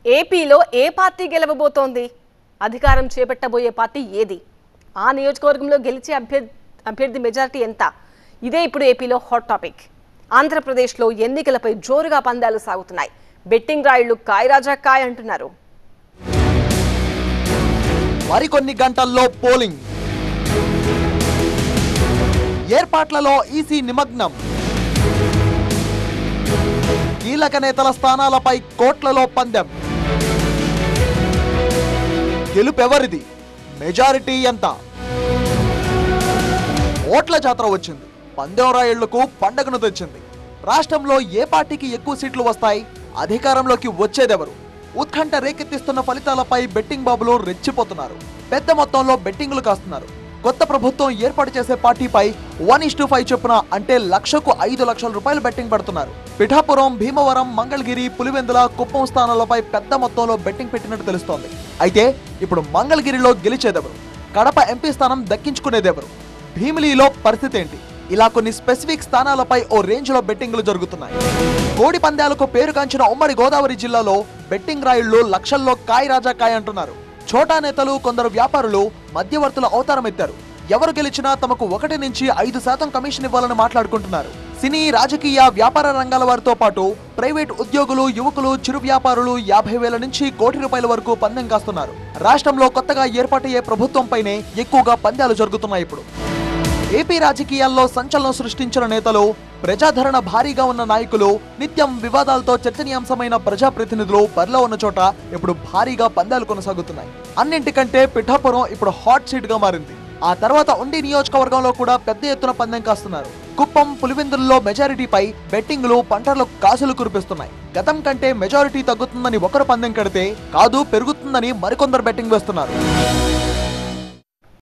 ఏపీలో ఏ పార్టీ గెలవబోతోంది అధికారం చేపట్టబోయే పార్టీ ఏది ఆ నియోజకవర్గంలో గెలిచే అభ్యర్థి అభ్యర్థి మెజారిటీ ఎంత ఇదే ఇప్పుడు ఏపీలో హాట్ టాపిక్ ఆంధ్రప్రదేశ్లో ఎన్నికలపై జోరుగా పందాలు సాగుతున్నాయి బెట్టింగ్ రాయుళ్లు కాయ్ రాజా కాయ్ అంటున్నారు మరికొన్ని గంటల్లో పోలింగ్ ఏర్పాట్లలో ఈసీ నిమగ్నం కీలక నేతల స్థానాలపై కోట్లలో పందెం గెలుపెవరిది మెజారిటీ ఎంత ఓట్ల జాతర వచ్చింది పందెం రాయుళ్లకు పండగను తెచ్చింది రాష్ట్రంలో ఏ పార్టీకి ఎక్కువ సీట్లు వస్తాయి అధికారంలోకి వచ్చేదెవరు ఉత్కంఠ రేకెత్తిస్తున్న ఫలితాలపై బెట్టింగ్ బాబులు రెచ్చిపోతున్నారు పెద్ద మొత్తంలో బెట్టింగ్లు కాస్తున్నారు కొత్త ప్రభుత్వం ఏర్పాటు చేసే పార్టీపై వన్ ఇస్ ఫైవ్ చొప్పున అంటే లక్షకు ఐదు లక్షల రూపాయలు బెట్టింగ్ పెడుతున్నారు పిఠాపురం భీమవరం మంగళగిరి పులివెందుల కుప్పం స్థానాలపై పెద్ద మొత్తంలో బెట్టింగ్ పెట్టినట్టు తెలుస్తోంది అయితే ఇప్పుడు మంగళగిరిలో గెలిచేదెవరు కడప ఎంపీ స్థానం దక్కించుకునేదెవరు భీమిలిలో పరిస్థితి ఏంటి ఇలా కొన్ని స్పెసిఫిక్ స్థానాలపై ఓ రేంజ్ లో బెట్టింగ్లు జరుగుతున్నాయి కోడి పందాలకు పేరుగాంచిన ఉమ్మడి గోదావరి జిల్లాలో బెట్టింగ్ రాయుళ్లు లక్షల్లో కాయ్ రాజా కాయ్ అంటున్నారు ఛోటా నేతలు కొందరు వ్యాపారులు మధ్యవర్తుల అవతారం ఎత్తారు ఎవరు గెలిచినా తమకు ఒకటి నుంచి ఐదు శాతం కమిషన్ ఇవ్వాలని మాట్లాడుకుంటున్నారు సినీ రాజకీయ వ్యాపార రంగాల వారితో పాటు ప్రైవేట్ ఉద్యోగులు యువకులు చిరు వ్యాపారులు యాభై వేల నుంచి కోటి రూపాయల వరకు పందెం కాస్తున్నారు రాష్ట్రంలో కొత్తగా ఏర్పాటయ్యే ప్రభుత్వంపైనే ఎక్కువగా పందాలు జరుగుతున్నాయి ఇప్పుడు ఏపీ రాజకీయాల్లో సంచలనం సృష్టించిన నేతలు ప్రజాదరణ భారీగా ఉన్న నాయకులు నిత్యం వివాదాలతో చర్చనీయాంశమైన ప్రజాప్రతినిధులు బరిలో ఉన్న చోట ఇప్పుడు భారీగా పందాలు కొనసాగుతున్నాయి అన్నింటికంటే పిఠాపురం ఇప్పుడు హాట్ సీట్ గా మారింది ఆ తర్వాత ఉండి నియోజకవర్గంలో కూడా పెద్ద ఎత్తున పందెం కాస్తున్నారు కుప్పం పులివెందుల్లో మెజారిటీపై బెట్టింగ్లు పంటలకు కాసులు కురిపిస్తున్నాయి గతం కంటే మెజారిటీ తగ్గుతుందని ఒకరు పందెం కడితే కాదు పెరుగుతుందని మరికొందరు బెట్టింగ్ వేస్తున్నారు